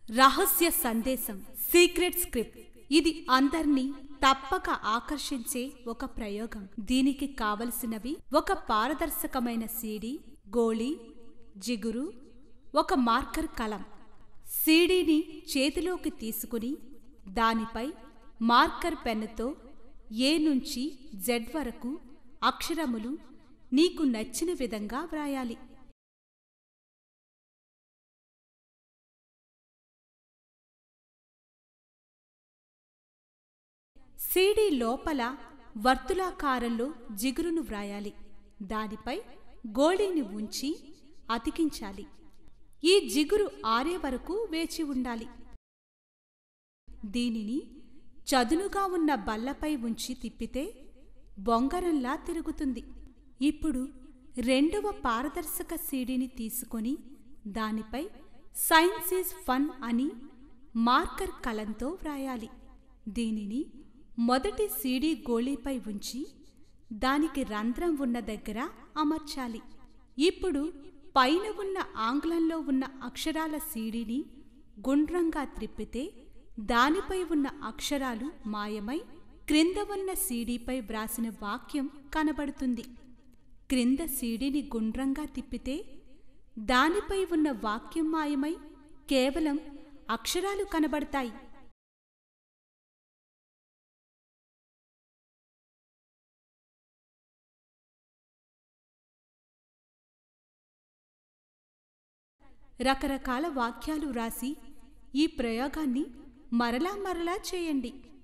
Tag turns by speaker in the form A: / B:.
A: రహస్య సందేశం secret script ఇది అందర్నీ తప్పక ఆకర్షించే ఒక ప్రయోగం దీనికి కావలసినవి ఒక పారదర్శకమైన సీడీ గోళీ జిగురు ఒక మార్కర్ కలం సీడీని చేతిలోకి తీసుకుని దానిపై మార్కర్ పెన్నుతో ఏ నుంచి జెడ్ వరకు అక్షరములు నీకు నచ్చిన విధంగా వ్రాయాలి సీడీ లోపల వర్తులాకారంలో జిగురును వ్రాయాలి దానిపై గోళీని ఉంచి అతికించాలి ఈ జిగురు ఆరే వరకు వేచి ఉండాలి దీనిని చదునుగా ఉన్న బల్లపై ఉంచి తిప్పితే బొంగరంలా తిరుగుతుంది ఇప్పుడు రెండవ పారదర్శక సీడీని తీసుకొని దానిపై సైన్స్ ఈజ్ ఫన్ అని మార్కర్ కలంతో వ్రాయాలి దీనిని మొదటి సీడీ గోళీపై ఉంచి దానికి రంధ్రం ఉన్న దగ్గర అమర్చాలి ఇప్పుడు పైన ఉన్న ఆంగ్లంలో ఉన్న అక్షరాల సీడీని గుండ్రంగా త్రిప్పితే దానిపై ఉన్న అక్షరాలు మాయమై క్రింద ఉన్న సీడీపై వ్రాసిన వాక్యం కనబడుతుంది క్రింద సీడీని గుండ్రంగా తిప్పితే దానిపై ఉన్న వాక్యం మాయమై కేవలం అక్షరాలు కనబడతాయి రకరకాల వాక్యాలు వ్రాసి ఈ ప్రయోగాన్ని మరలా మరలా చేయండి